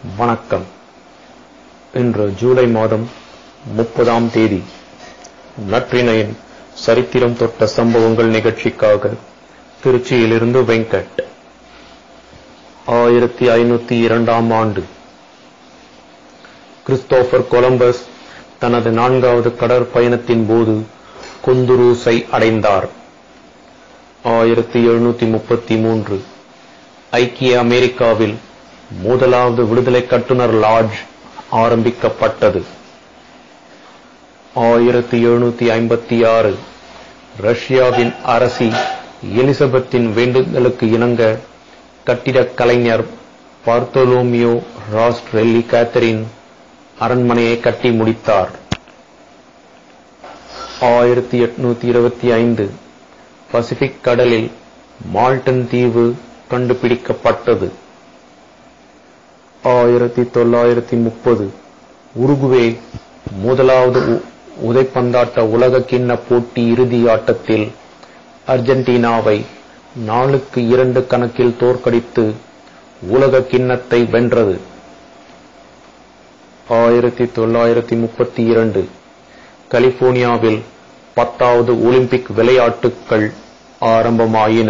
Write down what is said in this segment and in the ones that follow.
வணக்கம் இன்று ஜூலை மாதம் முப்பதாம் தேதி நற்றினையின் சரித்திரம் தொட்ட சம்பவங்கள் நிகழ்ச்சிக்காக திருச்சியிலிருந்து வெங்கட் ஆயிரத்தி ஐநூத்தி இரண்டாம் ஆண்டு கிறிஸ்டோபர் கொலம்பஸ் தனது நான்காவது கடற்பயணத்தின் போது குந்துரூஸை அடைந்தார் ஆயிரத்தி எழுநூத்தி முப்பத்தி மூன்று ஐக்கிய அமெரிக்காவில் முதலாவது விடுதலை கட்டுனர் லாட்ஜ் ஆரம்பிக்கப்பட்டது ஆயிரத்தி எழுநூத்தி ஐம்பத்தி ஆறு ரஷ்யாவின் அரசி எலிசபெத்தின் வேண்டுதலுக்கு இணங்க கட்டிடக் கலைஞர் பார்த்தோலோமியோ ராஸ்ட்ரெல்லி கேத்தரின் அரண்மனையை கட்டி முடித்தார் ஆயிரத்தி எட்நூத்தி இருபத்தி ஐந்து பசிபிக் கடலில் மால்டன் தீவு கண்டுபிடிக்கப்பட்டது ஆயிரத்தி தொள்ளாயிரத்தி முப்பது உருகுவே முதலாவது உதைப்பந்தாட்ட உலக கிண்ண போட்டி இறுதி ஆட்டத்தில் அர்ஜென்டினாவை நாலுக்கு இரண்டு கணக்கில் தோற்கடித்து உலக கிண்ணத்தை வென்றது ஆயிரத்தி தொள்ளாயிரத்தி முப்பத்தி இரண்டு கலிபோர்னியாவில் பத்தாவது ஒலிம்பிக் விளையாட்டுக்கள் ஆரம்பமாயின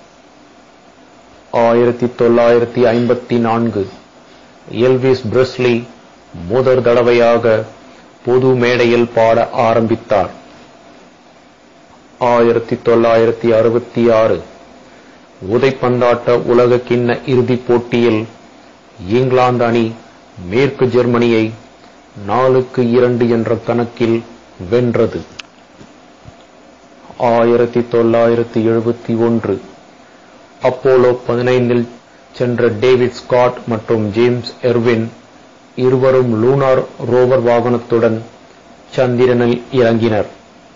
ஆயிரத்தி தொள்ளாயிரத்தி ஐம்பத்தி நான்கு எல்விஸ் பிரெஸ்லி முதற் தடவையாக பொது மேடையில் பாட ஆரம்பித்தார் ஆயிரத்தி தொள்ளாயிரத்தி அறுபத்தி ஆறு உதைப்பந்தாட்ட உலக கிண்ண இறுதிப் போட்டியில் இங்கிலாந்து அணி மேற்கு ஜெர்மனியை நாலுக்கு இரண்டு என்ற கணக்கில் வென்றது ஆயிரத்தி தொள்ளாயிரத்தி எழுபத்தி ஒன்று அப்போலோ பதினைந்தில் சென்ற டேவிட் ஸ்காட் மற்றும் ஜேம்ஸ் எர்வின் இருவரும் லூனார் ரோவர் வாகனத்துடன் சந்திரனில் இறங்கினர்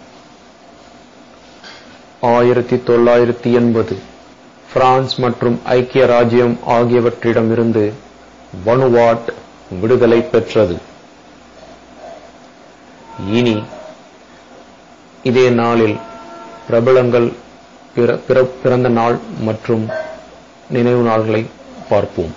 ஆயிரத்தி தொள்ளாயிரத்தி எண்பது பிரான்ஸ் மற்றும் ஐக்கிய ராஜ்யம் ஆகியவற்றிடமிருந்து வனுவாட் விடுதலை பெற்றது இனி இதே நாளில் பிரபலங்கள் பிறந்த நாள் மற்றும் நினைவு நாள்களை பார்ப்போம்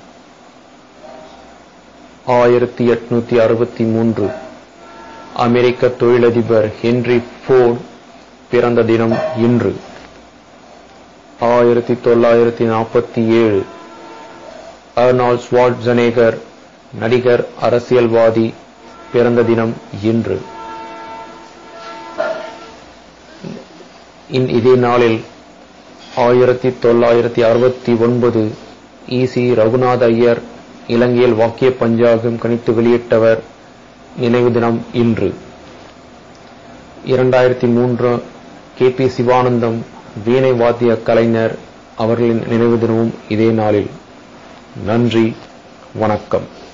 ஆயிரத்தி எட்நூத்தி அறுபத்தி மூன்று அமெரிக்க தொழிலதிபர் ஹென்ரி போர்ட் பிறந்த தினம் இன்று ஆயிரத்தி தொள்ளாயிரத்தி நாற்பத்தி ஏழு அர்னால் ஸ்வாட்ஜனேகர் நடிகர் அரசியல்வாதி பிறந்த தினம் இன்று இதே நாளில் ஆயிரத்தி தொள்ளாயிரத்தி அறுபத்தி ஒன்பது இசி ரகுநாத ஐயர் இலங்கையில் வாக்கிய பஞ்சாகம் கணித்து வெளியிட்டவர் நினைவு தினம் இன்று இரண்டாயிரத்தி மூன்று கே பி சிவானந்தம் வீணை வாத்திய கலைஞர் அவர்களின் நினைவு தினமும் இதே நாளில் நன்றி வணக்கம்